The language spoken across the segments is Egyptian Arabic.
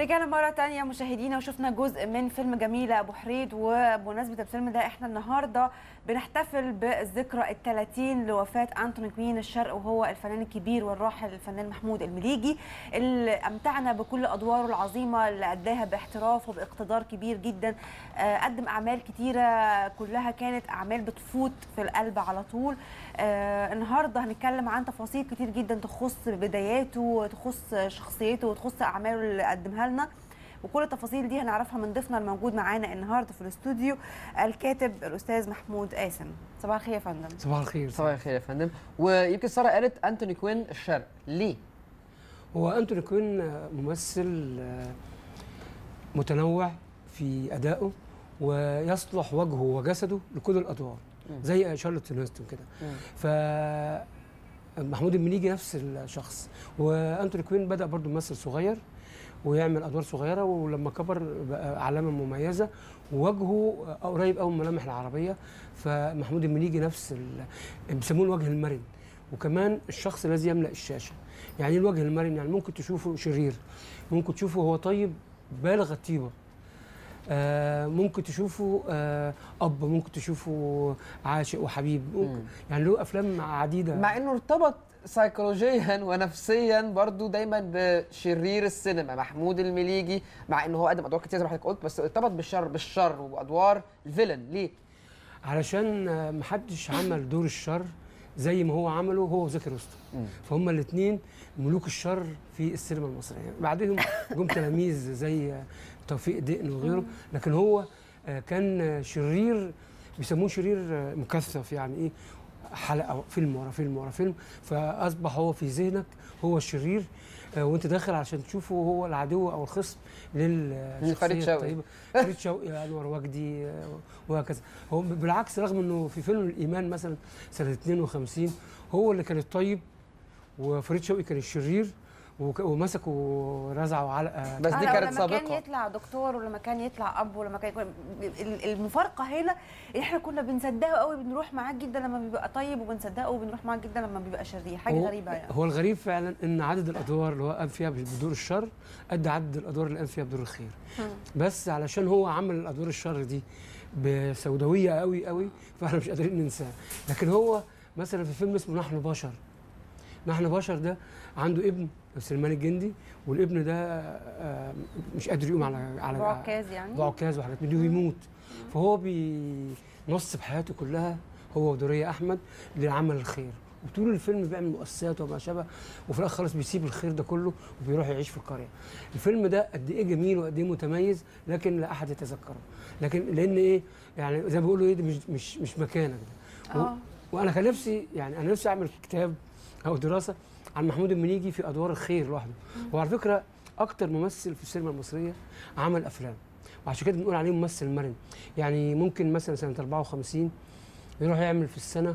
رجعنا مرة تانية مشاهدينا وشفنا جزء من فيلم جميلة أبو حريد وبمناسبة الفيلم ده احنا النهاردة بنحتفل بالذكرى ال 30 لوفاة أنتوني كوين الشرق وهو الفنان الكبير والراحل الفنان محمود المليجي اللي أمتعنا بكل أدواره العظيمة اللي أداها باحتراف وباقتدار كبير جدا آه، قدم أعمال كتيرة كلها كانت أعمال بتفوت في القلب على طول آه، النهاردة هنتكلم عن تفاصيل كتير جدا تخص بداياته تخص شخصيته وتخص أعماله اللي قدمها لنا وكل التفاصيل دي هنعرفها من ضيفنا الموجود معانا النهارده في الاستوديو الكاتب الاستاذ محمود قاسم صباح الخير يا فندم صباح الخير صباح الخير يا فندم ويمكن ساره قالت انتوني كوين الشرق ليه؟ هو انتوني كوين ممثل آه، متنوع في ادائه ويصلح وجهه وجسده لكل الادوار مم. زي شارلوت هيستون كده مم. ف محمود المليجي نفس الشخص وانتوني كوين بدا برضو ممثل صغير ويعمل ادوار صغيره ولما كبر بقى علامه مميزه ووجهه قريب قوي من الملامح العربيه فمحمود المليجي نفس ال- بيسموه الوجه المرن وكمان الشخص الذي يملا الشاشه يعني ايه الوجه المرن يعني ممكن تشوفه شرير ممكن تشوفه هو طيب بالغ الطيبه آه ممكن تشوفه آه اب ممكن تشوفه عاشق وحبيب ممكن مم. يعني له افلام عديده مع انه ارتبط سيكولوجيا ونفسيا برضو دايما بشرير السينما محمود المليجي مع انه هو قدم ادوار كتير زي ما حضرتك قلت بس ارتبط بالشر بالشر وادوار الفيلن ليه؟ علشان آه، محدش عمل دور الشر زي ما هو عمله هو وزكي رستم مم. فهم الاثنين ملوك الشر في السينما المصريه بعدهم جم تلاميذ زي آه، توفيق دقن وغيره لكن هو آه، كان آه، شرير بيسموه شرير آه، مكثف يعني ايه حلقه فيلم ورا فيلم ورا فيلم فاصبح هو في ذهنك هو الشرير آه، وانت داخل عشان تشوفه هو العدو او الخصم للشخصيه فريد شوقي. الطيبه فريد شوقي انور وجدي آه، وهكذا هو بالعكس رغم انه في فيلم الايمان مثلا سنه 52 هو اللي كان الطيب وفريد شوقي كان الشرير وك- ومسكوا رزعوا علقه بس دي آه، كانت لما كان سابقه يطلع دكتور ولما كان يطلع اب ولما كان يكون ال- المفارقه هنا إن احنا كنا بنصدقه قوي بنروح معاه جدا لما بيبقى طيب وبنصدقه وبنروح معاه جدا لما بيبقى شرير حاجه هو- غريبه يعني هو الغريب فعلا ان عدد الادوار اللي هو قام فيها بدور الشر قد عدد الادوار اللي قام فيها بدور الخير مم. بس علشان هو عمل الادوار الشر دي بسوداويه قوي قوي فاحنا مش قادرين ننساه لكن هو مثلا في فيلم اسمه نحن بشر نحن بشر ده عنده ابن سليمان الجندي والابن ده آه، مش قادر يقوم على على بعكاز يعني بعكاز وحاجات من دي ويموت فهو بينص بحياته كلها هو ودورية احمد لعمل الخير وطول الفيلم بيعمل مؤسسات وما شابه وفي الاخر خلاص بيسيب الخير ده كله وبيروح يعيش في القريه الفيلم ده قد ايه جميل وقد ايه متميز لكن لا احد يتذكره لكن لان ايه يعني زي ما بيقولوا ايه ده مش مش مش مكانك ده و- اه وانا كان نفسي يعني انا نفسي اعمل كتاب او دراسه عن محمود المنيجي في ادوار الخير لوحده وعلى فكره اكتر ممثل في السينما المصريه عمل افلام وعشان كده بنقول عليه ممثل مرن يعني ممكن مثلا سنه 54 يروح يعمل في السنه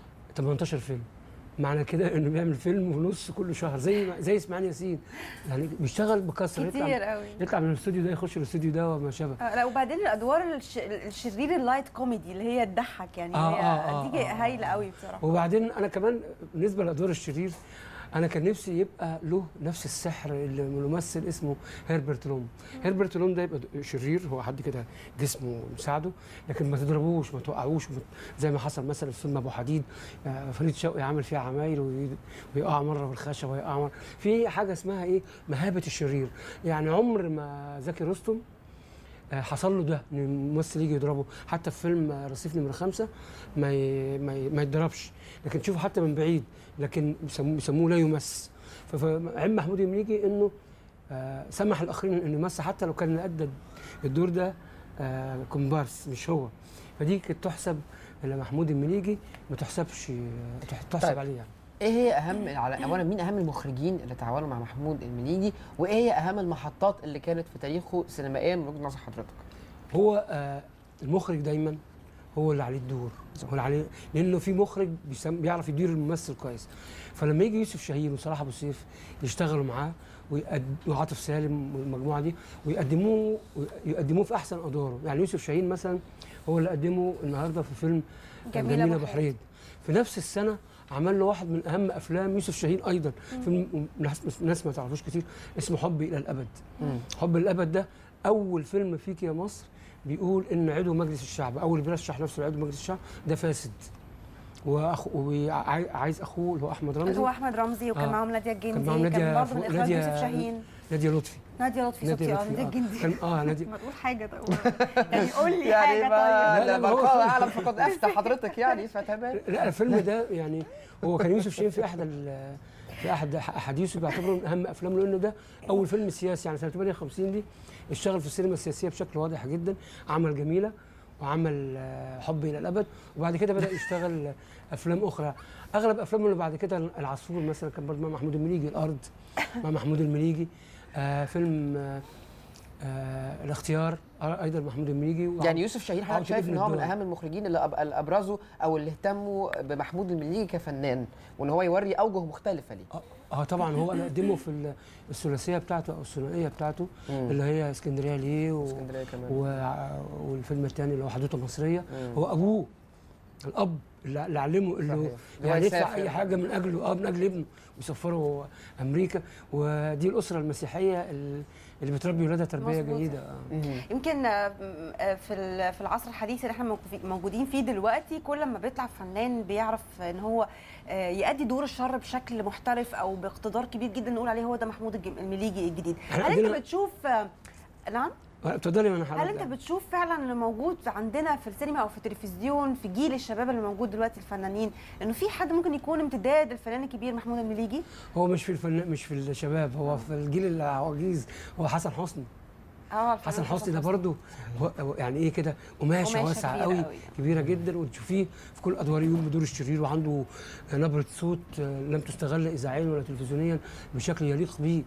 18 فيلم معنى كده انه بيعمل فيلم ونص كل شهر زي ما- زي اسماعيل ياسين يعني بيشتغل بكثره كتير يطلع قوي يطلع من الاستوديو ده يخش الاستوديو ده وما شابه آه، لا وبعدين الادوار الش... الشرير اللايت كوميدي اللي هي تضحك يعني آه، هي آه، آه، دي آه، هايله آه. قوي بصراحه وبعدين انا كمان بالنسبه لادوار الشرير انا كان نفسي يبقى له نفس السحر اللي من ممثل اسمه هيربرت لوم هيربرت لوم ده يبقى د- شرير هو حد كده جسمه مساعده لكن ما تضربوش ما توقعوش وما- زي ما حصل مثلا في فيلم ابو حديد آه، فريد شوقي عامل فيها عمايل وي- ويقع مره بالخشب ويقع مره في حاجه اسمها ايه مهابه الشرير يعني عمر ما زكي رستم آه، حصل له ده ان الممثل يجي يضربه حتى في فيلم آه، رصيف نمره خمسة ما ي... ما, ي... ما يتضربش لكن تشوفه حتى من بعيد لكن بيسموه, بيسموه لا يمس ف- فعلم محمود المليجي انه آه سمح الاخرين انه يمس حتى لو كان اللي ادى الدور ده آه كومبارس مش هو فدي كانت تحسب لمحمود المليجي ما تحسبش آه، تح- تحسب طيب. عليه يعني ايه هي اهم على اولا مين اهم المخرجين اللي تعاونوا مع محمود المليجي وايه هي اهم المحطات اللي كانت في تاريخه سينمائيا من وجهه نظر حضرتك؟ هو آه المخرج دايما هو اللي عليه الدور هو اللي عليه لانه في مخرج بيسم بيعرف يدير الممثل كويس فلما يجي يوسف شاهين وصلاح ابو سيف يشتغلوا معاه ويقد... وعاطف سالم والمجموعه دي ويقدموه يقدموه في احسن ادواره يعني يوسف شاهين مثلا هو اللي قدمه النهارده في فيلم جميلة جميله أبو ابو حريد في نفس السنه عمل له واحد من اهم افلام يوسف شاهين ايضا فيلم ناس ناس ما تعرفوش كتير اسمه حبي الى الابد مم. حب الابد ده اول فيلم فيك يا مصر بيقول ان عضو مجلس الشعب اول اللي بيرشح نفسه لعضو مجلس الشعب ده فاسد واخو وعايز اخوه اللي هو احمد رمزي هو احمد رمزي وكان آه. معاهم ناديه الجندي كان معاهم كان نادية برضه من فوق- اخراج نادية- يوسف شاهين ناديه لطفي ناديه لطفي نادية صوتي اه لطفي، ناديه آه. الجندي كان اه ناديه ما تقول حاجه طيب يعني قول لي يعني حاجه ما طيب لا، لا ما هو بقاء فيلم- اعلم فقد افتى حضرتك يعني فتمام لا الفيلم ده يعني هو كان يوسف شاهين في احد ال- في احد احاديثه بيعتبره من اهم افلامه لانه ده اول فيلم سياسي يعني سنه 58 دي اشتغل في السينما السياسيه بشكل واضح جدا عمل جميله وعمل آه، حب الى الابد وبعد كده بدا يشتغل افلام اخرى اغلب افلامه اللي بعد كده العصفور مثلا كان برضه مع محمود المليجي الارض مع محمود المليجي آه فيلم آه آه الاختيار آه، ايضا محمود المليجي يعني يوسف شاهين حضرتك عودة شايف ابن ان هو من الدول. اهم المخرجين اللي أب- اللي ابرزوا او اللي اهتموا بمحمود المليجي كفنان وان هو يوري اوجه مختلفه ليه اه آه، طبعا هو اللي قدمه في ال- الثلاثيه بتاعته او الثنائيه بتاعته مم. اللي هي اسكندريه ليه و... اسكندريه كمان و... والفيلم الثاني اللي هو حدوته مصريه مم. هو ابوه الاب اللي اللي علمه انه صحيح. اللي هو يعني يدفع يسافر. اي حاجه من اجله اه من اجل ابنه ويسفره امريكا ودي الاسره المسيحيه ال- اللي بتربي ولادها تربيه مظبوط. جيده آه. مم. يمكن آه، م- آه، في ال- في العصر الحديث اللي احنا موجو- موجودين فيه دلوقتي كل ما بيطلع فنان بيعرف ان هو آه، يأدي دور الشر بشكل محترف او باقتدار كبير جدا نقول عليه هو ده محمود الج- المليجي الجديد إحنا هل انت عندنا- بتشوف آه، نعم آه، اتفضلي وانا هل هرد. انت بتشوف فعلا اللي موجود عندنا في السينما او في التلفزيون في جيل الشباب اللي موجود دلوقتي الفنانين انه في حد ممكن يكون امتداد الفنان الكبير محمود المليجي هو مش في الفن مش في الشباب هو في الجيل العواجيز هو حسن حسني اه الفنان حسن حسني ده برضه هو- هو يعني ايه كده قماشه قماشة واسعه كبيرة قوي قوي. كبيره جدا وتشوفيه في كل ادوار يقوم بدور الشرير وعنده نبره صوت آه، لم تستغل اذاعيا ولا تلفزيونيا بشكل يليق به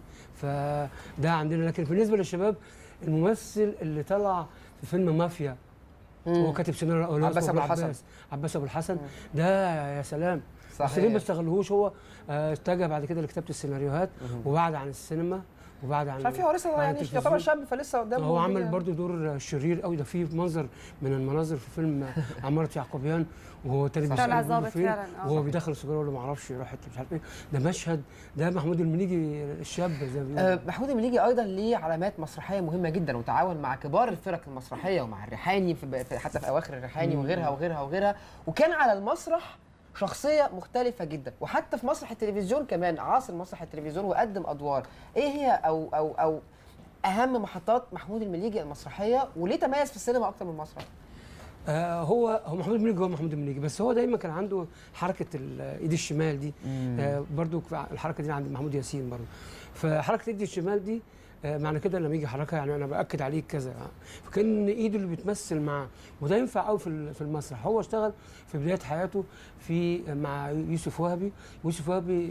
فده عندنا لكن بالنسبه للشباب الممثل اللي طلع في فيلم مافيا هو كاتب سيناريو أو عباس اسمه أبو أبو الحسن. عباس عباس ابو الحسن ده يا سلام بس ليه ما صحيح استغلهوش هو آه، اتجه بعد كده لكتابه السيناريوهات وبعد عن السينما وبعد عن مش عارف ايه هو لسه عن يعني التلفزيون. يعتبر شاب فلسه قدامه هو عمل الدنيا. برضو دور شرير قوي ده في منظر من المناظر في فيلم عمارة يعقوبيان وهو تاني طلع بيسأله بيقول له ظابط فين فعلا، آه. وهو بيدخل السجاره ولا ما اعرفش راح حته مش عارف ايه ده مشهد ده محمود المليجي الشاب زي ما بيقولوا آه، محمود المليجي ايضا ليه علامات مسرحيه مهمه جدا وتعاون مع كبار الفرق المسرحيه ومع الريحاني في في- حتى في اواخر الريحاني وغيرها وغيرها وغيرها وكان على المسرح شخصيه مختلفه جدا وحتى في مسرح التلفزيون كمان عاصر مسرح التلفزيون وقدم ادوار ايه هي او او او اهم محطات محمود المليجي المسرحيه وليه تميز في السينما اكتر من المسرح آه هو هو محمود المليجي هو محمود المليجي بس هو دايما كان عنده حركه الايد الشمال دي آه برضو الحركه دي عند محمود ياسين برضو فحركه الايد الشمال دي آه معنى كده لما يجي حركه يعني انا باكد عليك كذا فكان ايده اللي بتمثل معاه وده ينفع قوي في ال- في المسرح هو اشتغل في بدايه حياته في مع يوسف وهبي يوسف وهبي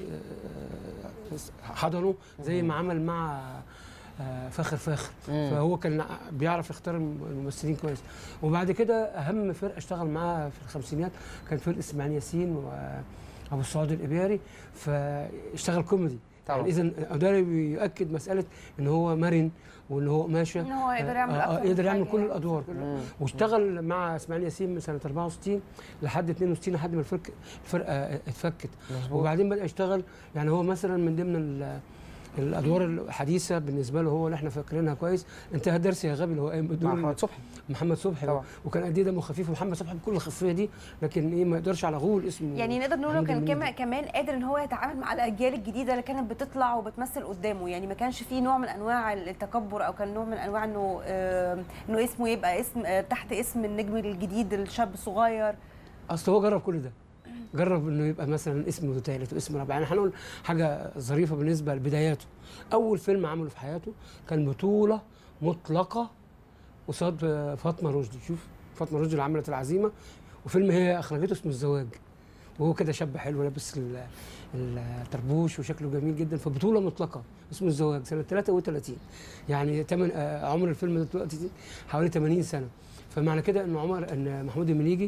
آه، حضنه زي ما عمل مع آه، فاخر فاخر فهو كان بيعرف يختار الم- الممثلين كويس وبعد كده اهم فرقه اشتغل معاها في الخمسينات كان فرقه اسماعيل ياسين وابو السعود الابياري فاشتغل كوميدي طبعا. يعني اذا ده بيؤكد مساله ان هو مرن وان هو قماشه ان هو يقدر يعمل آه، آه، اكتر من يقدر يعمل حاجة كل يعني. الادوار واشتغل مع اسماعيل ياسين من سنه 64 لحد 62 لحد ما الفرق الفرقه اتفكت مظبوط. وبعدين بدا يشتغل يعني هو مثلا من ضمن ال- الادوار الحديثه بالنسبه له هو اللي احنا فاكرينها كويس انتهى درسي يا غبي اللي هو قايم مع بدور محمد صبحي محمد صبحي طبعا. وكان قد ايه دمه خفيف ومحمد صبحي بكل الخفيه دي لكن ايه ما يقدرش على غول اسمه يعني نقدر نقول إنه محمود كان المليجي. كمان كمان قادر ان هو يتعامل مع الاجيال الجديده اللي كانت بتطلع وبتمثل قدامه يعني ما كانش فيه نوع من انواع التكبر او كان نوع من انواع انه آه، انه اسمه يبقى اسم آه، تحت اسم النجم الجديد الشاب الصغير اصل هو جرب كل ده جرب انه يبقى مثلا اسمه ثالث واسم رابع يعني هنقول حاجه ظريفه بالنسبه لبداياته اول فيلم عمله في حياته كان بطوله مطلقه قصاد آه، فاطمه رشدي شوف فاطمه رشدي اللي عملت العزيمه وفيلم هي اخرجته اسمه الزواج وهو كده شاب حلو لابس ال- الطربوش وشكله جميل جدا في بطوله مطلقه اسمه الزواج سنه 33 يعني تمن آه، عمر الفيلم ده دلوقتي حوالي 80 سنه فمعنى كده ان عمر ان محمود المليجي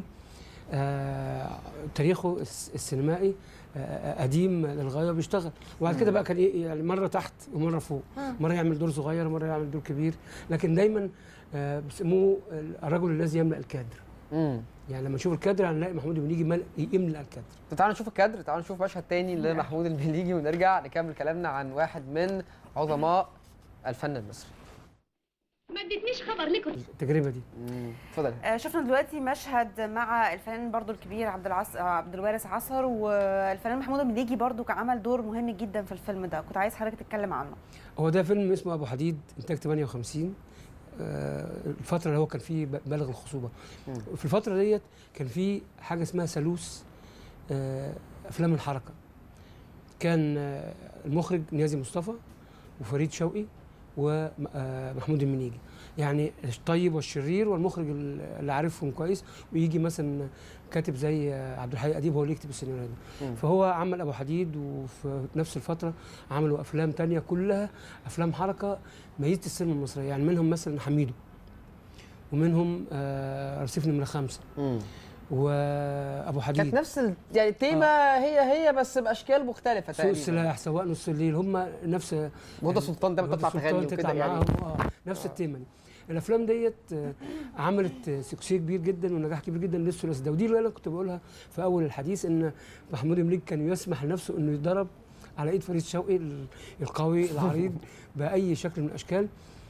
آه تاريخه الس- السينمائي آه قديم للغايه بيشتغل وبعد كده بقى كان إيه يعني مره تحت ومره فوق مره يعمل دور صغير مره يعمل دور كبير لكن دايما آه بيسموه الرجل الذي يملا الكادر امم يعني لما نشوف الكادر هنلاقي محمود المليجي مل- يملأ الكادر طب تعالوا نشوف الكادر تعالوا نشوف مشهد تاني لمحمود المليجي ونرجع نكمل كلامنا عن واحد من عظماء الفن المصري ما ادتنيش خبر ليه كنت التجربه دي مم. اتفضل آه، شفنا دلوقتي مشهد مع الفنان برضو الكبير عبد العص... آه، عبد الوارث عصر والفنان محمود المليجي برضو كان عمل دور مهم جدا في الفيلم ده كنت عايز حضرتك تتكلم عنه هو ده فيلم اسمه ابو حديد انتاج 58 آه، الفتره اللي هو كان فيه ب- بالغ الخصوبه مم. في الفتره ديت كان في حاجه اسمها ثالوث آه، افلام الحركه كان آه، المخرج نيازي مصطفى وفريد شوقي ومحمود المنيجي يعني الطيب والشرير والمخرج اللي عارفهم كويس ويجي مثلا كاتب زي آه، عبد الحي اديب هو اللي يكتب السيناريو ده مم. فهو عمل ابو حديد وفي نفس الفتره عملوا افلام تانية كلها افلام حركه ميزه السينما المصريه يعني منهم مثلا حميدو ومنهم آه رصيف نمره خمسه مم. وابو كانت حديد نفس ال... يعني التيمه هي هي بس باشكال مختلفه سوق تقريبا السلاح سواء نص الليل هم نفس هدى سلطان دايما هدى تطلع سلطان تغني تطلع وكده يعني معاهم اه نفس التيمه دي الافلام ديت آه، عملت آه، سكسي كبير جدا ونجاح كبير جدا للثلاثي ده ودي اللي انا كنت بقولها في اول الحديث ان محمود المليك كان يسمح لنفسه انه يضرب على ايد فريد شوقي ال- القوي العريض باي شكل من الاشكال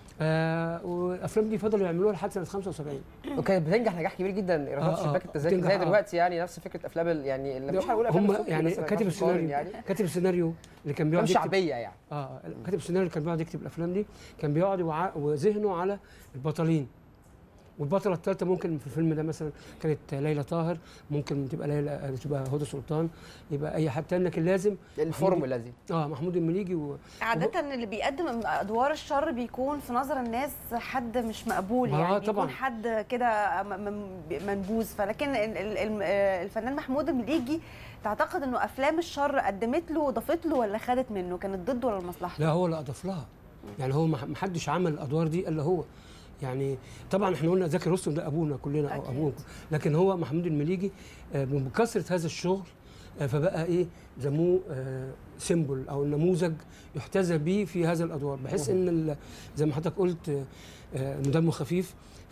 آه والافلام دي فضلوا يعملوها لحد سنه 75 وكانت بتنجح نجاح كبير جدا ايرادات آه، آه، شباك التذاكر بتنجح، زي آه. دلوقتي يعني نفس فكره افلام ال- يعني اللي مش هنقول افلام هم الصبح يعني بس ما كاتب ينفعش نقارن السيناريو يعني كاتب السيناريو اللي كان بيقعد افلام يكتب شعبيه يعني اه كاتب السيناريو اللي كان بيقعد يكتب الافلام دي كان بيقعد وع- وذهنه على البطلين والبطله الثالثه ممكن في الفيلم ده مثلا كانت ليلى طاهر ممكن تبقى ليلى تبقى هدى سلطان يبقى اي حد تاني لكن لازم الفورمولا دي اه محمود المليجي و... عادة اللي بيقدم ادوار الشر بيكون في نظر الناس حد مش مقبول آه، يعني طبعاً. بيكون حد كده م- م- منبوذ فلكن ال- ال- الم- آه، الفنان محمود المليجي تعتقد انه افلام الشر قدمت له وضافت له ولا خدت منه كانت ضده ولا لمصلحته؟ لا هو اللي اضاف لها يعني هو ما ما حدش عمل الادوار دي الا هو يعني طبعا احنا قلنا زكي رستم ده ابونا كلنا او أكيد. ابوكم لكن هو محمود المليجي آه، بكثره هذا الشغل آه، فبقى ايه سموه سيمبل او نموذج يحتذى به في هذا الادوار بحيث ان ال- زي ما حضرتك قلت آه، آه، انه دمه خفيف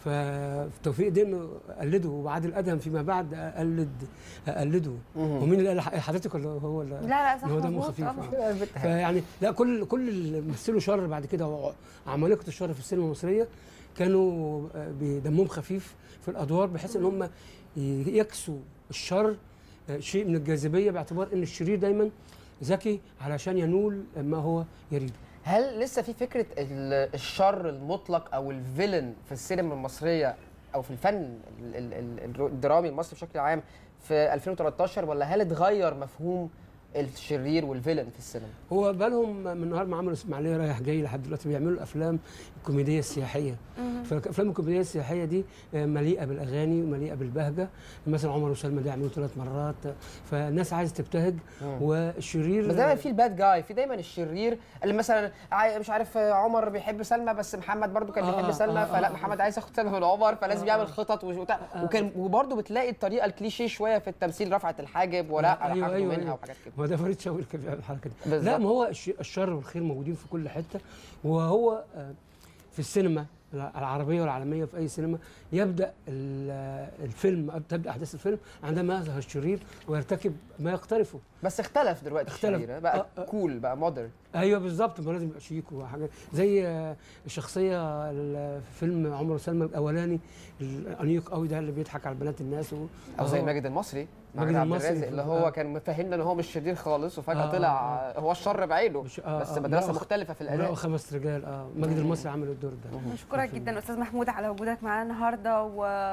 فتوفيق دين قلده وعادل ادهم فيما بعد اقلد اقلده ومين اللي قال حضرتك ولا هو ولا لا لا صح إن هو دمه مظبوط خفيف طبعا آه. فيعني لا كل كل اللي مثلوا شر بعد كده وعمالقه الشر في السينما المصريه كانوا آه، بدمهم خفيف في الادوار بحيث ان هم يكسوا الشر آه، شيء من الجاذبيه باعتبار ان الشرير دايما ذكي علشان ينول ما هو يريده هل لسه في فكره ال- الشر المطلق او الفيلن في السينما المصريه او في الفن ال- ال- ال- الدرامي المصري بشكل عام في 2013 ولا هل اتغير مفهوم الشرير والفيلن في السينما؟ هو بقالهم من نهار ما عملوا اسماعيليه رايح جاي لحد دلوقتي بيعملوا الافلام الكوميديه السياحيه فالافلام الكوميديه السياحيه دي آه، مليئه بالاغاني ومليئه بالبهجه مثلا عمر وسلمى ده عملوه ثلاث مرات فالناس عايزه تبتهج والشرير بس دايما في الباد جاي في دايما الشرير اللي مثلا عاي- مش عارف آه، عمر بيحب سلمى بس محمد برضو كان آه، بيحب سلمى آه، فلا آه. محمد عايز ياخد سلمى من عمر فلازم يعمل خطط وش- وبتاع وكان وبرضو بتلاقي الطريقه الكليشيه شويه في التمثيل رفعت الحاجب ولا أيوة، انا أيوة، منها أيوة. وحاجات كده ما ده فريد شوقي اللي كان بيعمل الحركه دي بالظبط. لا ما هو الش- الشر والخير موجودين في كل حته وهو آه، في السينما العربيه والعالميه في اي سينما يبدا ال- الفيلم أو تبدا احداث الفيلم عندما يظهر الشرير ويرتكب ما يقترفه بس اختلف دلوقتي اختلف. الشرير بقى آه، آه. كول بقى مودرن ايوه بالظبط ما لازم يبقى شيك وحاجات زي آه، الشخصيه ال- في فيلم عمر وسلمى الاولاني الانيق قوي ده اللي بيضحك على بنات الناس و... او زي وهو- ماجد المصري ماجد ماجد عبد المصري الرازق في- اللي هو آه. كان مفهمنا ان هو مش شرير خالص وفجاه آه، طلع آه. هو الشر بعينه مش- آه، بس آه، مدرسه لا، مختلفه في ولقوا الاداء خمس رجال اه ماجد المصري عمل الدور ده بشكرك جدا استاذ محمود على وجودك معانا النهارده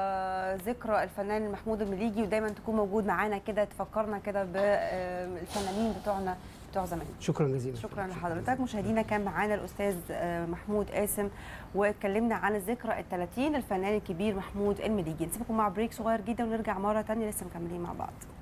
وذكرى الفنان محمود المليجي ودايما تكون موجود معانا كده تفكرنا كده بالفنانين بتوعنا بتوع زمان شكرا جزيلا شكرا لحضرتك مشاهدينا كان معانا الاستاذ آه، محمود قاسم واتكلمنا عن الذكرى ال 30 الفنان الكبير محمود المليجي نسيبكم مع بريك صغير جدا ونرجع مره ثانيه لسه مكملين مع بعض